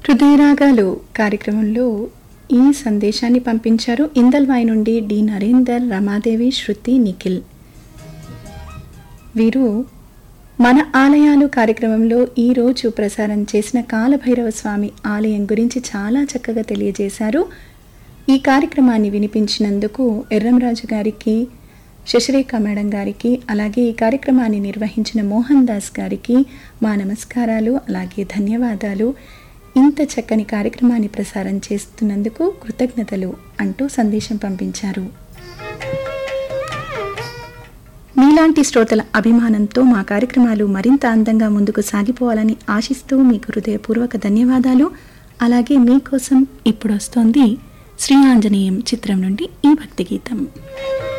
హృదయరాగాలు కార్యక్రమంలో ఈ సందేశాన్ని పంపించారు ఇందల్వాయి నుండి డి నరేందర్ రమాదేవి శృతి నిఖిల్ వీరు మన ఆలయాలు కార్యక్రమంలో ఈరోజు ప్రసారం చేసిన కాలభైరవ స్వామి ఆలయం గురించి చాలా చక్కగా తెలియజేశారు ఈ కార్యక్రమాన్ని వినిపించినందుకు ఎర్రంరాజు గారికి శశిరేఖ మేడం గారికి అలాగే ఈ కార్యక్రమాన్ని నిర్వహించిన మోహన్ దాస్ గారికి మా నమస్కారాలు అలాగే ధన్యవాదాలు ఇంత చక్కని కార్యక్రమాన్ని ప్రసారం చేస్తున్నందుకు కృతజ్ఞతలు అంటూ సందేశం పంపించారు మీలాంటి శ్రోతల అభిమానంతో మా కార్యక్రమాలు మరింత అందంగా ముందుకు సాగిపోవాలని ఆశిస్తూ మీకు హృదయపూర్వక ధన్యవాదాలు అలాగే మీకోసం ఇప్పుడు వస్తోంది శ్రీ ఆంజనేయం చిత్రం నుండి ఈ భక్తి గీతం